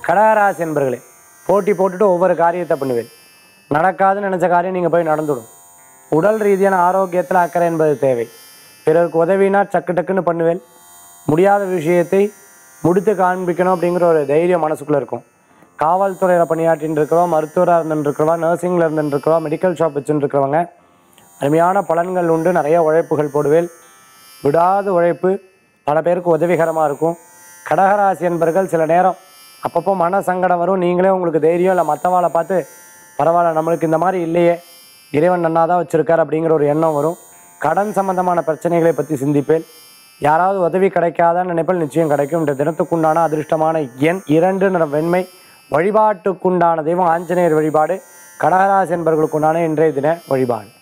கடகராசி என்பர்களே போட்டி போட்டுட்டு ஒவ்வொரு காரியத்தை பண்ணுவேன் நடக்காதுன்னு நினச்ச காரியம் நீங்கள் போய் நடந்துடும் உடல் ரீதியான ஆரோக்கியத்தில் அக்கறை என்பது தேவை பிறருக்கு உதவினா சக்கு டக்குன்னு பண்ணுவேன் முடியாத விஷயத்தை முடித்து காண்பிக்கணும் அப்படிங்கிற ஒரு தைரியம் மனசுக்குள்ளே இருக்கும் காவல்துறையில் பணியாற்றின்னு இருக்கிறோம் மருத்துவராக இருந்துட்டு இருக்கிறவா நர்சிங்கில் இருந்துட்டு இருக்கிறவா மெடிக்கல் ஷாப் வச்சுட்டு இருக்கிறவங்க அருமையான பலன்கள் உண்டு நிறைய உழைப்புகள் போடுவேன் விடாத உழைப்பு பல பேருக்கு உதவிகரமாக இருக்கும் கடகராசி என்பர்கள் சில நேரம் அப்பப்போ மன சங்கடம் வரும் நீங்களே உங்களுக்கு தைரியம் இல்லை மற்றவாளை பார்த்து பரவாயில்ல நம்மளுக்கு இந்த மாதிரி இல்லையே இறைவன் நன்னா தான் வச்சுருக்கார் அப்படிங்கிற ஒரு எண்ணம் வரும் கடன் சம்பந்தமான பிரச்சனைகளை பற்றி சிந்திப்பேன் யாராவது உதவி கிடைக்காதான்னு நினைப்பில் நிச்சயம் கிடைக்கும் இந்த தினத்துக்குண்டான அதிர்ஷ்டமான எண் இரண்டு நிற வெண்மை வழிபாட்டுக்குண்டான தெய்வம் ஆஞ்சநேயர் வழிபாடு கடகராசி என்பவர்களுக்குண்டான இன்றைய தின வழிபாடு